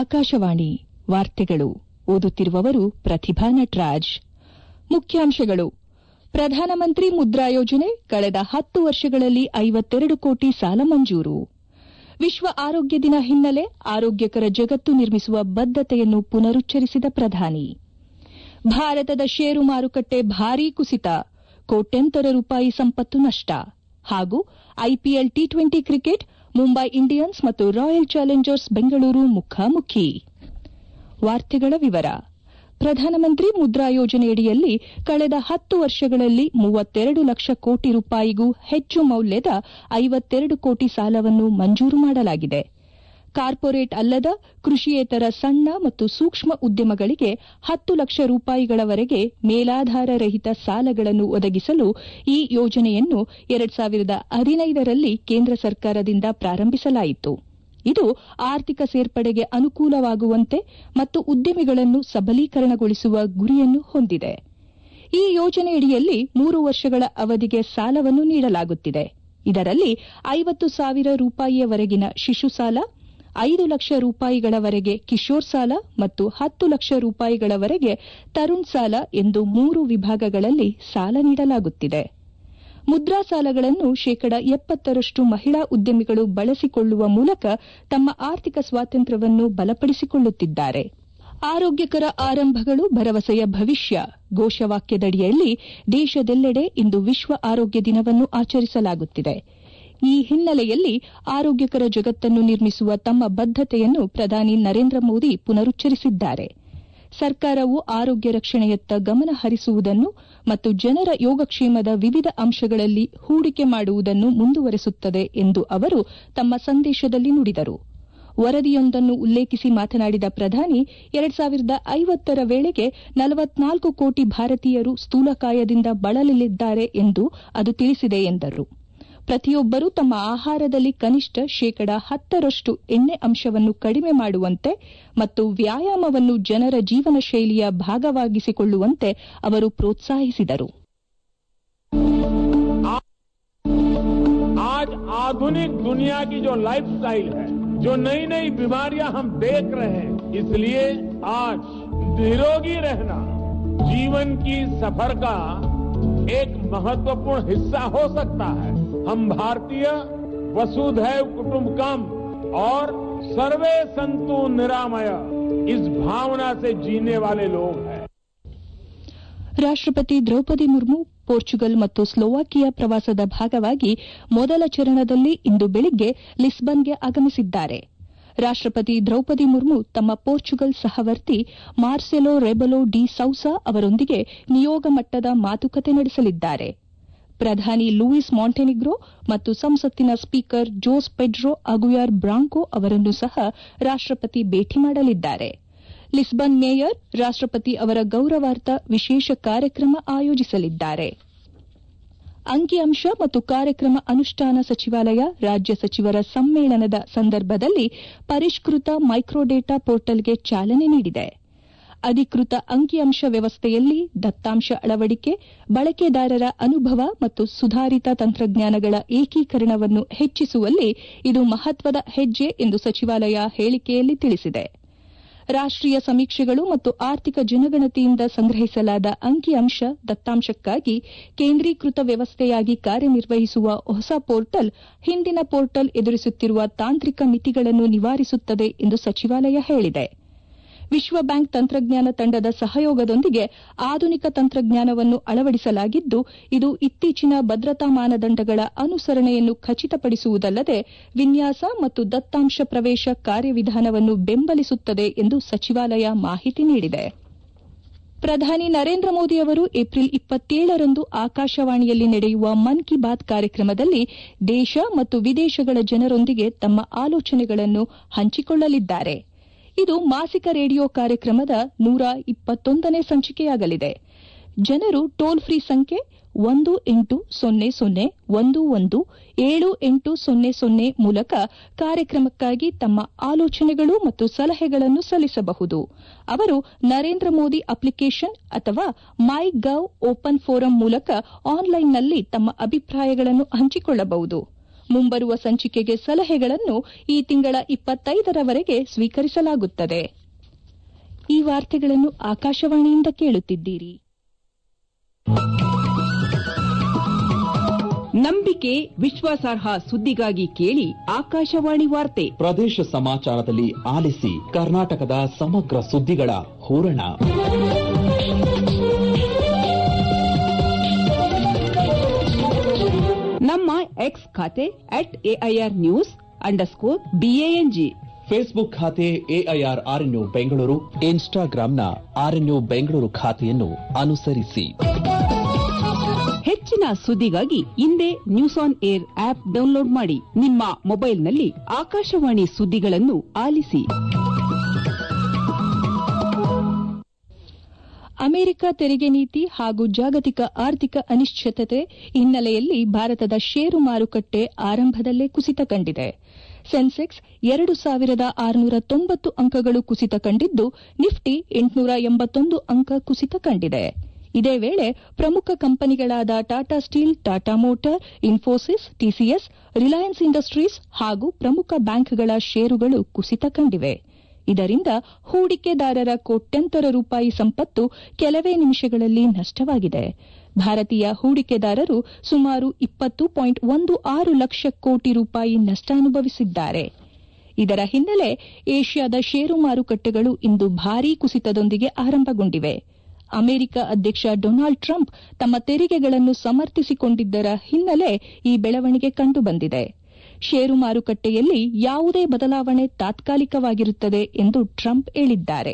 ಆಕಾಶವಾಣಿ ವಾರ್ತೆಗಳು ಓದುತ್ತಿರುವವರು ಪ್ರತಿಭಾ ನಟರಾಜ್ ಮುಖ್ಯಾಂಶಗಳು ಪ್ರಧಾನಮಂತ್ರಿ ಮುದ್ರಾ ಯೋಜನೆ ಕಳೆದ ಹತ್ತು ವರ್ಷಗಳಲ್ಲಿ ಐವತ್ತೆರಡು ಕೋಟಿ ಸಾಲ ಮಂಜೂರು ವಿಶ್ವ ಆರೋಗ್ಯ ದಿನ ಹಿನ್ನೆಲೆ ಆರೋಗ್ಯಕರ ಜಗತ್ತು ನಿರ್ಮಿಸುವ ಬದ್ದತೆಯನ್ನು ಪುನರುಚ್ಚರಿಸಿದ ಪ್ರಧಾನಿ ಭಾರತದ ಷೇರು ಮಾರುಕಟ್ಟೆ ಭಾರೀ ಕುಸಿತ ಕೋಟ್ಯಂತರ ರೂಪಾಯಿ ಸಂಪತ್ತು ನಷ್ಟ ಹಾಗೂ IPL T twenty cricket Mumbai Indians ಮತ್ತು ರಾಯಲ್ ಚಾಲೆಂಜರ್ಸ್ ಬೆಂಗಳೂರು ಮುಖಾಮುಖಿ ವಾರ್ತೆಗಳ ವಿವರ ಪ್ರಧಾನಮಂತ್ರಿ ಮುದ್ರಾ ಯೋಜನೆಯಡಿಯಲ್ಲಿ ಕಳೆದ ಹತ್ತು ವರ್ಷಗಳಲ್ಲಿ ಮೂವತ್ತೆರಡು ಲಕ್ಷ ಕೋಟಿ ರೂಪಾಯಿಗೂ ಹೆಚ್ಚು ಮೌಲ್ಯದ ಐವತ್ತೆರಡು ಕೋಟಿ ಸಾಲವನ್ನು ಮಂಜೂರು ಮಾಡಲಾಗಿದೆ ಕಾರ್ಪೊರೇಟ್ ಅಲ್ಲದ ಕೃಷಿಯೇತರ ಸಣ್ಣ ಮತ್ತು ಸೂಕ್ಷ್ಮ ಉದ್ಯಮಗಳಿಗೆ ಹತ್ತು ಲಕ್ಷ ರೂಪಾಯಿಗಳವರೆಗೆ ಮೇಲಾಧಾರ ರಹಿತ ಸಾಲಗಳನ್ನು ಒದಗಿಸಲು ಈ ಯೋಜನೆಯನ್ನು ಎರಡ್ ಸಾವಿರದ ಹದಿನೈದರಲ್ಲಿ ಕೇಂದ್ರ ಸರ್ಕಾರದಿಂದ ಪ್ರಾರಂಭಿಸಲಾಯಿತು ಇದು ಆರ್ಥಿಕ ಸೇರ್ಪಡೆಗೆ ಅನುಕೂಲವಾಗುವಂತೆ ಮತ್ತು ಉದ್ಯಮಿಗಳನ್ನು ಸಬಲೀಕರಣಗೊಳಿಸುವ ಗುರಿಯನ್ನು ಹೊಂದಿದೆ ಈ ಯೋಜನೆಯಡಿಯಲ್ಲಿ ಮೂರು ವರ್ಷಗಳ ಅವಧಿಗೆ ಸಾಲವನ್ನು ನೀಡಲಾಗುತ್ತಿದೆ ಇದರಲ್ಲಿ ಐವತ್ತು ಸಾವಿರ ರೂಪಾಯಿಯವರೆಗಿನ ಶಿಶು ಸಾಲ ಐದು ಲಕ್ಷ ರೂಪಾಯಿಗಳವರೆಗೆ ಕಿಶೋರ್ ಸಾಲ ಮತ್ತು ಹತ್ತು ಲಕ್ಷ ರೂಪಾಯಿಗಳವರೆಗೆ ತರುಣ್ ಸಾಲ ಎಂದು ಮೂರು ವಿಭಾಗಗಳಲ್ಲಿ ಸಾಲ ನೀಡಲಾಗುತ್ತಿದೆ ಮುದ್ರಾ ಸಾಲಗಳನ್ನು ಶೇಕಡ ಎಪ್ಪತ್ತರಷ್ಟು ಮಹಿಳಾ ಉದ್ಯಮಿಗಳು ಬಳಸಿಕೊಳ್ಳುವ ಮೂಲಕ ತಮ್ಮ ಆರ್ಥಿಕ ಸ್ವಾತಂತ್ರ್ಯವನ್ನು ಬಲಪಡಿಸಿಕೊಳ್ಳುತ್ತಿದ್ದಾರೆ ಆರೋಗ್ಯಕರ ಆರಂಭಗಳು ಭರವಸೆಯ ಭವಿಷ್ಯ ಘೋಷವಾಕ್ಯದಡಿಯಲ್ಲಿ ದೇಶದೆಲ್ಲೆಡೆ ಇಂದು ವಿಶ್ವ ಆರೋಗ್ಯ ದಿನವನ್ನು ಆಚರಿಸಲಾಗುತ್ತಿದೆ ಈ ಹಿನ್ನೆಲೆಯಲ್ಲಿ ಆರೋಗ್ಯಕರ ಜಗತ್ತನ್ನು ನಿರ್ಮಿಸುವ ತಮ್ಮ ಬದ್ದತೆಯನ್ನು ಪ್ರಧಾನಿ ನರೇಂದ್ರ ಮೋದಿ ಪುನರುಚ್ಚರಿಸಿದ್ದಾರೆ ಸರ್ಕಾರವು ಆರೋಗ್ಯ ರಕ್ಷಣೆಯತ್ತ ಗಮನ ಹರಿಸುವುದನ್ನು ಮತ್ತು ಜನರ ಯೋಗಕ್ಷೇಮದ ವಿವಿಧ ಅಂಶಗಳಲ್ಲಿ ಹೂಡಿಕೆ ಮಾಡುವುದನ್ನು ಮುಂದುವರೆಸುತ್ತದೆ ಎಂದು ಅವರು ತಮ್ಮ ಸಂದೇಶದಲ್ಲಿ ನುಡಿದರು ವರದಿಯೊಂದನ್ನು ಉಲ್ಲೇಖಿಸಿ ಮಾತನಾಡಿದ ಪ್ರಧಾನಿ ಎರಡ್ ಸಾವಿರದ ಐವತ್ತರ ವೇಳೆಗೆ ನಲವತ್ನಾಲ್ಕು ಕೋಟಿ ಭಾರತೀಯರು ಸ್ಥೂಲಕಾಯದಿಂದ ಬಳಲಲಿದ್ದಾರೆ ಎಂದು ಅದು ತಿಳಿಸಿದೆ ಎಂದರು ಪ್ರತಿಯೊಬ್ಬರೂ ತಮ್ಮ ಆಹಾರದಲ್ಲಿ ಕನಿಷ್ಠ ಶೇಕಡ ಹತ್ತರಷ್ಟು ಎಣ್ಣೆ ಅಂಶವನ್ನು ಕಡಿಮೆ ಮಾಡುವಂತೆ ಮತ್ತು ವ್ಯಾಯಾಮವನ್ನು ಜನರ ಜೀವನ ಶೈಲಿಯ ಭಾಗವಾಗಿಸಿಕೊಳ್ಳುವಂತೆ ಅವರು ಪ್ರೋತ್ಸಾಹಿಸಿದರು आज आधुनिक दुनिया की जो लाइफस्टाइल है जो नई नई बीमारियां हम देख रहे हैं इसलिए आज निरोगी रहना जीवन की सफर का एक महत्वपूर्ण हिस्सा हो सकता है हम भारतीय वसुधैव कुटुंबकम और सर्वे संतु निरामय इस भावना से जीने वाले लोग हैं ರಾಷ್ಟಪತಿ ದ್ರೌಪದಿ ಮುರ್ಮು ಪೋರ್ಚುಗಲ್ ಮತ್ತು ಸ್ಲೋವಾಕಿಯಾ ಪ್ರವಾಸದ ಭಾಗವಾಗಿ ಮೊದಲ ಚರಣದಲ್ಲಿ ಇಂದು ಬೆಳಿಗ್ಗೆ ಲಿಸ್ಬನ್ಗೆ ಆಗಮಿಸಿದ್ದಾರೆ ರಾಷ್ಟಪತಿ ದ್ರೌಪದಿ ಮುರ್ಮು ತಮ್ಮ ಪೋರ್ಚುಗಲ್ ಸಹವರ್ತಿ ಮಾರ್ಸೆಲೋ ರೆಬಲೋ ಡಿ ಸೌಸಾ ಅವರೊಂದಿಗೆ ನಿಯೋಗ ಮಟ್ಟದ ಮಾತುಕತೆ ನಡೆಸಲಿದ್ದಾರೆ ಪ್ರಧಾನಿ ಲೂಯಿಸ್ ಮಾಂಟೆನಿಗ್ರೋ ಮತ್ತು ಸಂಸತ್ತಿನ speaker Jose Pedro Aguiar Branco ಅವರನ್ನು ಸಹ ರಾಷ್ಟಪತಿ ಭೇಟಿ ಮಾಡಲಿದ್ದಾರೆ ಲಿಸ್ಬನ್ ಮೇಯರ್ ರಾಷ್ಟಪತಿ ಅವರ ಗೌರವಾರ್ಥ ವಿಶೇಷ ಕಾರ್ಯಕ್ರಮ ಆಯೋಜಿಸಲಿದ್ದಾರೆ ಅಂಕಿಅಂಶ ಮತ್ತು ಕಾರ್ಯಕ್ರಮ ಅನುಷ್ಠಾನ ಸಚಿವಾಲಯ ರಾಜ್ಯ ಸಚಿವರ ಸಮ್ಮೇಳನದ ಸಂದರ್ಭದಲ್ಲಿ ಪರಿಷ್ಕೃತ ಮೈಕ್ರೋಡೇಟಾ ಪೋರ್ಟಲ್ಗೆ ಚಾಲನೆ ನೀಡಿದೆ ಅಧಿಕೃತ ಅಂಕಿಅಂಶ ವ್ಯವಸ್ಥೆಯಲ್ಲಿ ದತ್ತಾಂಶ ಅಳವಡಿಕೆ ಬಳಕೆದಾರರ ಅನುಭವ ಮತ್ತು ಸುಧಾರಿತ ತಂತ್ರಜ್ಞಾನಗಳ ಏಕೀಕರಣವನ್ನು ಹೆಚ್ಚಿಸುವಲ್ಲಿ ಇದು ಮಹತ್ವದ ಹೆಜ್ಜೆ ಎಂದು ಸಚಿವಾಲಯ ಹೇಳಿಕೆಯಲ್ಲಿ ತಿಳಿಸಿದೆ ರಾಷ್ಟೀಯ ಸಮೀಕ್ಷೆಗಳು ಮತ್ತು ಆರ್ಥಿಕ ಜನಗಣತಿಯಿಂದ ಸಂಗ್ರಹಿಸಲಾದ ಅಂಕಿಅಂಶ ದತ್ತಾಂಶಕ್ಕಾಗಿ ಕೇಂದ್ರೀಕೃತ ವ್ಯವಸ್ಥೆಯಾಗಿ ಕಾರ್ಯನಿರ್ವಹಿಸುವ ಹೊಸ ಪೋರ್ಟಲ್ ಹಿಂದಿನ ಪೋರ್ಟಲ್ ಎದುರಿಸುತ್ತಿರುವ ತಾಂತ್ರಿಕ ಮಿತಿಗಳನ್ನು ನಿವಾರಿಸುತ್ತದೆ ಎಂದು ಸಚಿವಾಲಯ ಹೇಳಿದೆ ವಿಶ್ವ ಬ್ಯಾಂಕ್ ತಂತ್ರಜ್ಞಾನ ತಂಡದ ಸಹಯೋಗದೊಂದಿಗೆ ಆಧುನಿಕ ತಂತ್ರಜ್ಞಾನವನ್ನು ಅಳವಡಿಸಲಾಗಿದ್ದು ಇದು ಇತ್ತೀಚಿನ ಭದ್ರತಾ ಮಾನದಂಡಗಳ ಅನುಸರಣೆಯನ್ನು ಖಚಿತಪಡಿಸುವುದಲ್ಲದೆ ವಿನ್ಯಾಸ ಮತ್ತು ದತ್ತಾಂಶ ಪ್ರವೇಶ ಕಾರ್ಯವಿಧಾನವನ್ನು ಬೆಂಬಲಿಸುತ್ತದೆ ಎಂದು ಸಚಿವಾಲಯ ಮಾಹಿತಿ ನೀಡಿದೆ ಪ್ರಧಾನಿ ನರೇಂದ್ರ ಮೋದಿ ಅವರು ಏಪ್ರಿಲ್ ಇಪ್ಪತ್ತೇಳರಂದು ಆಕಾಶವಾಣಿಯಲ್ಲಿ ನಡೆಯುವ ಮನ್ ಕಿ ಬಾತ್ ಕಾರ್ಯಕ್ರಮದಲ್ಲಿ ದೇಶ ಮತ್ತು ವಿದೇಶಗಳ ಜನರೊಂದಿಗೆ ತಮ್ಮ ಆಲೋಚನೆಗಳನ್ನು ಹಂಚಿಕೊಳ್ಳಲಿದ್ದಾರೆ ಇದು ಮಾಸಿಕ ರೇಡಿಯೋ ಕಾರ್ಯಕ್ರಮದ ನೂರ ಇಪ್ಪತ್ತೊಂದನೇ ಸಂಚಿಕೆಯಾಗಲಿದೆ ಜನರು ಟೋಲ್ ಫ್ರೀ ಸಂಖ್ಯೆ ಒಂದು ಎಂಟು ಸೊನ್ನೆ ಸೊನ್ನೆ ಒಂದು ಒಂದು ಏಳು ಎಂಟು ಸೊನ್ನೆ ಸೊನ್ನೆ ಮೂಲಕ ಕಾರ್ಯಕ್ರಮಕ್ಕಾಗಿ ತಮ್ಮ ಆಲೋಚನೆಗಳು ಮತ್ತು ಸಲಹೆಗಳನ್ನು ಸಲ್ಲಿಸಬಹುದು ಅವರು ನರೇಂದ್ರ ಮೋದಿ ಅಪ್ಲಿಕೇಶನ್ ಅಥವಾ ಮೈ ಗವ್ ಓಪನ್ ಫೋರಂ ಮೂಲಕ ಆನ್ಲೈನ್ನಲ್ಲಿ ತಮ್ಮ ಅಭಿಪ್ರಾಯಗಳನ್ನು ಹಂಚಿಕೊಳ್ಳಬಹುದು ಮುಂಬರುವ ಸಂಚಿಕೆಗೆ ಸಲಹೆಗಳನ್ನು ಈ ತಿಂಗಳ ಇಪ್ಪತ್ತೈದರವರೆಗೆ ಸ್ವೀಕರಿಸಲಾಗುತ್ತದೆ ಈ ವಾರ್ತೆಗಳನ್ನು ಆಕಾಶವಾಣಿಯಿಂದ ಕೇಳುತ್ತಿದ್ದೀರಿ ನಂಬಿಕೆ ವಿಶ್ವಾಸಾರ್ಹ ಸುದ್ದಿಗಾಗಿ ಕೇಳಿ ಆಕಾಶವಾಣಿ ವಾರ್ತೆ ಪ್ರದೇಶ ಸಮಾಚಾರದಲ್ಲಿ ಆಲಿಸಿ ಕರ್ನಾಟಕದ ಸಮಗ್ರ ಸುದ್ದಿಗಳ ಹೂರಣ ನಮ್ಮ ಎಕ್ಸ್ ಖಾತೆ at AIR news underscore BANG Facebook ಖಾತೆ ಎಐಆರ್ ಆರ್ಎನ್ಯು ಬೆಂಗಳೂರು ಇನ್ಸ್ಟಾಗ್ರಾಂನ ಆರ್ಎನ್ಯು ಬೆಂಗಳೂರು ಖಾತೆಯನ್ನು ಅನುಸರಿಸಿ ಹೆಚ್ಚಿನ ಸುದ್ದಿಗಾಗಿ ಹಿಂದೆ news on air app download ಮಾಡಿ ನಿಮ್ಮ ಮೊಬೈಲ್ನಲ್ಲಿ ಆಕಾಶವಾಣಿ ಸುದ್ದಿಗಳನ್ನು ಆಲಿಸಿ ಅಮೆರಿಕ ತೆರಿಗೆ ನೀತಿ ಹಾಗೂ ಜಾಗತಿಕ ಆರ್ಥಿಕ ಅನಿಶ್ಚಿತತೆ ಹಿನ್ನೆಲೆಯಲ್ಲಿ ಭಾರತದ ಷೇರು ಮಾರುಕಟ್ಟೆ ಆರಂಭದಲ್ಲೇ ಕುಸಿತ ಕಂಡಿದೆ ಸೆನ್ಸೆಕ್ಸ್ ಎರಡು ಸಾವಿರದ ಆರುನೂರ ತೊಂಬತ್ತು ಅಂಕಗಳು ಕುಸಿತ ಕಂಡಿದ್ದು ನಿಫ್ಟಿ ಎಂಟುನೂರ ಎಂಬತ್ತೊಂದು ಅಂಕ ಕುಸಿತ ಕಂಡಿದೆ ಇದೇ ವೇಳೆ ಪ್ರಮುಖ ಕಂಪನಿಗಳಾದ Tata Steel Tata Motor Infosys TCS Reliance Industries ಹಾಗೂ ಪ್ರಮುಖ ಬ್ಯಾಂಕ್ಗಳ ಷೇರುಗಳು ಕುಸಿತ ಕಂಡಿವೆ ಇದರಿಂದ ಹೂಡಿಕೆದಾರರ ಕೋಟ್ಯಂತರ ರೂಪಾಯಿ ಸಂಪತ್ತು ಕೆಲವೇ ನಿಮಿಷಗಳಲ್ಲಿ ನಷ್ಟವಾಗಿದೆ ಭಾರತೀಯ ಹೂಡಿಕೆದಾರರು ಸುಮಾರು ಇಪ್ಪತ್ತು ಪಾಯಿಂಟ್ ಒಂದು ಆರು ಲಕ್ಷ ಕೋಟಿ ರೂಪಾಯಿ ನಷ್ಟ ಅನುಭವಿಸಿದ್ದಾರೆ ಇದರ ಹಿನ್ನೆಲೆ ಏಷ್ಯಾದ ಷೇರು ಮಾರುಕಟ್ಟೆಗಳು ಇಂದು ಭಾರೀ ಕುಸಿತದೊಂದಿಗೆ ಆರಂಭಗೊಂಡಿವೆ ಅಮೆರಿಕ ಅಧ್ಯಕ್ಷ ಡೊನಾಲ್ಡ್ ಟ್ರಂಪ್ ತಮ್ಮ ತೆರಿಗೆಗಳನ್ನು ಸಮರ್ಥಿಸಿಕೊಂಡಿದ್ದರ ಹಿನ್ನೆಲೆ ಈ ಬೆಳವಣಿಗೆ ಕಂಡುಬಂದಿದೆ ಷೇರು ಮಾರುಕಟ್ಟೆಯಲ್ಲಿ ಯಾವುದೇ ಬದಲಾವಣೆ ತಾತ್ಕಾಲಿಕವಾಗಿರುತ್ತದೆ ಎಂದು ಟ್ರಂಪ್ ಹೇಳಿದ್ದಾರೆ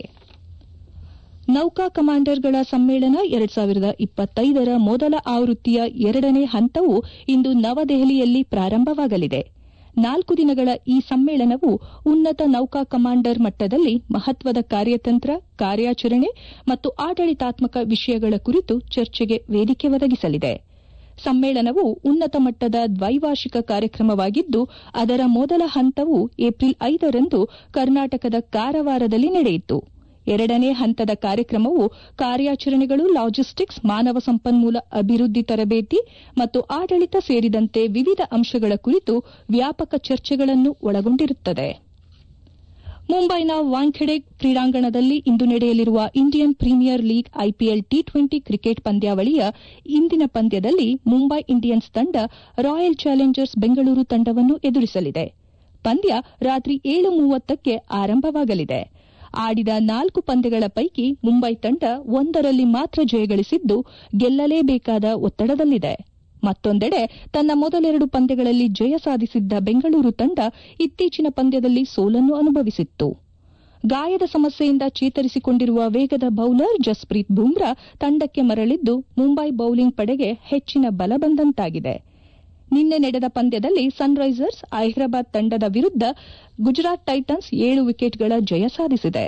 ನೌಕಾ ಕಮಾಂಡರ್ಗಳ ಸಮ್ಮೇಳನ ಎರಡ್ ಸಾವಿರದ ಇಪ್ಪತ್ತೈದರ ಮೊದಲ ಆವೃತ್ತಿಯ ಎರಡನೇ ಹಂತವು ಇಂದು ನವದೆಹಲಿಯಲ್ಲಿ ಪ್ರಾರಂಭವಾಗಲಿದೆ ನಾಲ್ಕು ದಿನಗಳ ಈ ಸಮ್ಮೇಳನವು ಉನ್ನತ ನೌಕಾ ಕಮಾಂಡರ್ ಮಟ್ಟದಲ್ಲಿ ಮಹತ್ವದ ಕಾರ್ಯತಂತ್ರ ಕಾರ್ಯಾಚರಣೆ ಮತ್ತು ಆಡಳಿತಾತ್ಮಕ ವಿಷಯಗಳ ಕುರಿತು ಚರ್ಚೆಗೆ ವೇದಿಕೆ ಒದಗಿಸಲಿದೆ ಸಮ್ಮೇಳನವು ಉನ್ನತ ಮಟ್ಟದ ದ್ವೈವಾರ್ಷಿಕ ಕಾರ್ಯಕ್ರಮವಾಗಿದ್ದು ಅದರ ಮೊದಲ ಹಂತವು ಏಪ್ರಿಲ್ ಐದರಂದು ಕರ್ನಾಟಕದ ಕಾರವಾರದಲ್ಲಿ ನಡೆಯಿತು ಎರಡನೇ ಹಂತದ ಕಾರ್ಯಕ್ರಮವು ಕಾರ್ಯಾಚರಣೆಗಳು ಲಾಜಿಸ್ಟಿಕ್ಸ್ ಮಾನವ ಸಂಪನ್ಮೂಲ ಅಭಿವೃದ್ಧಿ ತರಬೇತಿ ಮತ್ತು ಆಡಳಿತ ಸೇರಿದಂತೆ ವಿವಿಧ ಅಂಶಗಳ ಕುರಿತು ವ್ಯಾಪಕ ಚರ್ಚೆಗಳನ್ನು ಒಳಗೊಂಡಿರುತ್ತದೆ ಮುಂಬೈನ ವಾಂಖೆಡೆ ಕ್ರೀಡಾಂಗಣದಲ್ಲಿ ಇಂದು ನಡೆಯಲಿರುವ Indian Premier League IPL T twenty cricket ಪಂದ್ಯಾವಳಿಯ ಇಂದಿನ ಪಂದ್ಯದಲ್ಲಿ ಮುಂಬೈ ಇಂಡಿಯನ್ಸ್ ತಂಡ ರಾಯಲ್ ಚಾಲೆಂಜರ್ಸ್ ಬೆಂಗಳೂರು ತಂಡವನ್ನು ಎದುರಿಸಲಿದೆ ಪಂದ್ಯ ರಾತ್ರಿ ಏಳು ಮೂವತ್ತಕ್ಕೆ ಆರಂಭವಾಗಲಿದೆ ಆಡಿದ ನಾಲ್ಕು ಪಂದ್ಯಗಳ ಪೈಕಿ ಮುಂಬೈ ತಂಡ ಒಂದರಲ್ಲಿ ಮಾತ್ರ ಜಯಗಳಿಸಿದ್ದು ಗೆಲ್ಲಲೇಬೇಕಾದ ಒತ್ತಡದಲ್ಲಿದೆ ಮತ್ತೊಂದೆಡೆ ತನ್ನ ಮೊದಲೆರಡು ಪಂದ್ಯಗಳಲ್ಲಿ ಜಯ ಸಾಧಿಸಿದ್ದ ಬೆಂಗಳೂರು ತಂಡ ಇತ್ತೀಚಿನ ಪಂದ್ಯದಲ್ಲಿ ಸೋಲನ್ನು ಅನುಭವಿಸಿತ್ತು ಗಾಯದ ಸಮಸ್ಯೆಯಿಂದ ಚೇತರಿಸಿಕೊಂಡಿರುವ ವೇಗದ ಬೌಲರ್ ಜಸ್ಪ್ರೀತ್ ಬುಮ್ರಾ ತಂಡಕ್ಕೆ ಮರಳಿದ್ದು ಮುಂಬೈ ಬೌಲಿಂಗ್ ಪಡೆಗೆ ಹೆಚ್ಚಿನ ಬಲ ಬಂದಂತಾಗಿದೆ ನಿನ್ನೆ ನಡೆದ ಪಂದ್ಯದಲ್ಲಿ ಸನ್ರೈಸರ್ಸ್ ಹೈದರಾಬಾದ್ ತಂಡದ ವಿರುದ್ದ ಗುಜರಾತ್ ಟೈಟನ್ಸ್ ಏಳು ವಿಕೆಟ್ಗಳ ಜಯ ಸಾಧಿಸಿದೆ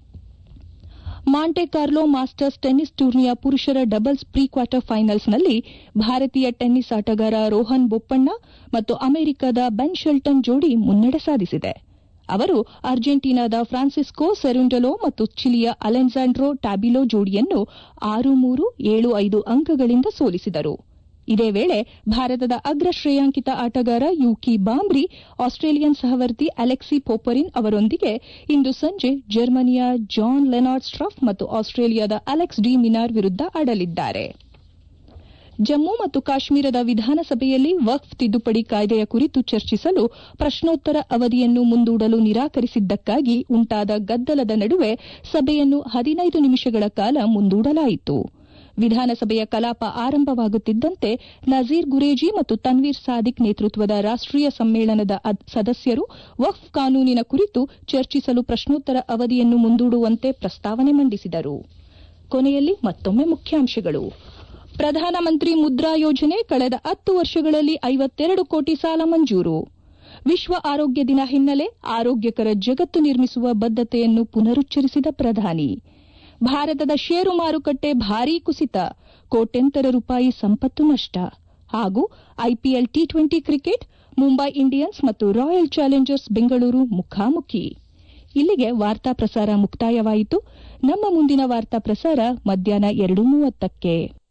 ಮಾಂಟೆ ಕಾರ್ಲೋ ಮಾಸ್ಟರ್ಸ್ ಟೆನ್ನಿಸ್ ಟೂರ್ನಿಯ ಪುರುಷರ ಡಬಲ್ಸ್ ಪ್ರೀ ಕ್ವಾರ್ಟರ್ ಫೈನಲ್ಸ್ನಲ್ಲಿ ಭಾರತೀಯ ಟೆನ್ನಿಸ್ ಆಟಗಾರ ರೋಹನ್ ಬೋಪಣ್ಣ ಮತ್ತು ಅಮೆರಿಕದ ಬೆನ್ ಶೆಲ್ಟನ್ ಜೋಡಿ ಮುನ್ನಡೆ ಸಾಧಿಸಿದೆ ಅವರು ಅರ್ಜೆಂಟೀನಾದ ಫ್ರಾನ್ಸಿಸ್ಕೋ ಸೆರುಂಡಲೋ ಮತ್ತು ಚಿಲಿಯ ಅಲೆಕ್ಸಾಂಡ್ರೋ ಟ್ಯಾಬಿಲೋ ಜೋಡಿಯನ್ನು ಆರು ಮೂರು ಏಳು ಐದು ಅಂಕಗಳಿಂದ ಸೋಲಿಸಿದರು ಇದೇ ವೇಳೆ ಭಾರತದ ಅಗ್ರ ಶ್ರೇಯಾಂಕಿತ ಆಟಗಾರ ಯೂಕಿ ಬಾಂಬ್ರಿ ಆಸ್ಟ್ರೇಲಿಯನ್ ಸಹವರ್ತಿ ಅಲೆಕ್ಸಿ ಪೋಪರಿನ್ ಅವರೊಂದಿಗೆ ಇಂದು ಸಂಜೆ ಜರ್ಮನಿಯ ಜಾನ್ ಲೆನಾರ್ಡ್ ಸ್ಟ್ರಫ್ ಮತ್ತು ಆಸ್ಟ್ರೇಲಿಯಾದ ಅಲೆಕ್ಸ್ ಡಿ ಮಿನಾರ್ ವಿರುದ್ದ ಆಡಲಿದ್ದಾರೆ ಜಮ್ಮು ಮತ್ತು ಕಾಶ್ಮೀರದ ವಿಧಾನಸಭೆಯಲ್ಲಿ ವಕ್ಫ್ ತಿದ್ದುಪಡಿ ಕಾಯ್ದೆಯ ಕುರಿತು ಚರ್ಚಿಸಲು ಪ್ರಶ್ನೋತ್ತರ ಅವಧಿಯನ್ನು ಮುಂದೂಡಲು ನಿರಾಕರಿಸಿದ್ದಕ್ಕಾಗಿ ಉಂಟಾದ ಗದ್ದಲದ ನಡುವೆ ಸಭೆಯನ್ನು ಹದಿನೈದು ನಿಮಿಷಗಳ ಕಾಲ ಮುಂದೂಡಲಾಯಿತು ವಿಧಾನಸಭೆಯ ಕಲಾಪ ಆರಂಭವಾಗುತ್ತಿದ್ದಂತೆ ನಜೀರ್ ಗುರೇಜಿ ಮತ್ತು ತನ್ವೀರ್ ಸಾದಿಕ್ ನೇತೃತ್ವದ ರಾಷ್ಟೀಯ ಸಮ್ಮೇಳನದ ಸದಸ್ಯರು ವಕ್ಫ್ ಕಾನೂನಿನ ಕುರಿತು ಚರ್ಚಿಸಲು ಪ್ರಶ್ನೋತ್ತರ ಅವಧಿಯನ್ನು ಮುಂದೂಡುವಂತೆ ಪ್ರಸ್ತಾವನೆ ಮಂಡಿಸಿದರು ಕೊನೆಯಲ್ಲಿ ಮತ್ತೊಮ್ಮೆ ಮುಖ್ಯಾಂಶಗಳು ಪ್ರಧಾನಮಂತ್ರಿ ಮುದ್ರಾ ಯೋಜನೆ ಕಳೆದ ಹತ್ತು ವರ್ಷಗಳಲ್ಲಿ ಐವತ್ತೆರಡು ಕೋಟಿ ಸಾಲ ಮಂಜೂರು ವಿಶ್ವ ಆರೋಗ್ಯ ದಿನ ಹಿನ್ನೆಲೆ ಆರೋಗ್ಯಕರ ಜಗತ್ತು ನಿರ್ಮಿಸುವ ಬದ್ದತೆಯನ್ನು ಪುನರುಚ್ಚರಿಸಿದ ಪ್ರಧಾನಿ ಭಾರತದ ಷೇರು ಮಾರುಕಟ್ಟೆ ಭಾರೀ ಕುಸಿತ ಕೋಟ್ಯಂತರ ರೂಪಾಯಿ ಸಂಪತ್ತು ನಷ್ಟ ಹಾಗೂ IPL T twenty cricket Mumbai Indians ಮತ್ತು ರಾಯಲ್ ಚಾಲೆಂಜರ್ಸ್ ಬೆಂಗಳೂರು ಮುಖಾಮುಖಿ ಇಲ್ಲಿಗೆ ವಾರ್ತಾ ಪ್ರಸಾರ ಮುಕ್ತಾಯವಾಯಿತು ನಮ್ಮ ಮುಂದಿನ ವಾರ್ತಾ ಪ್ರಸಾರ ಮಧ್ಯಾಹ್ನ ಎರಡು ಮೂವತ್ತಕ್ಕೆ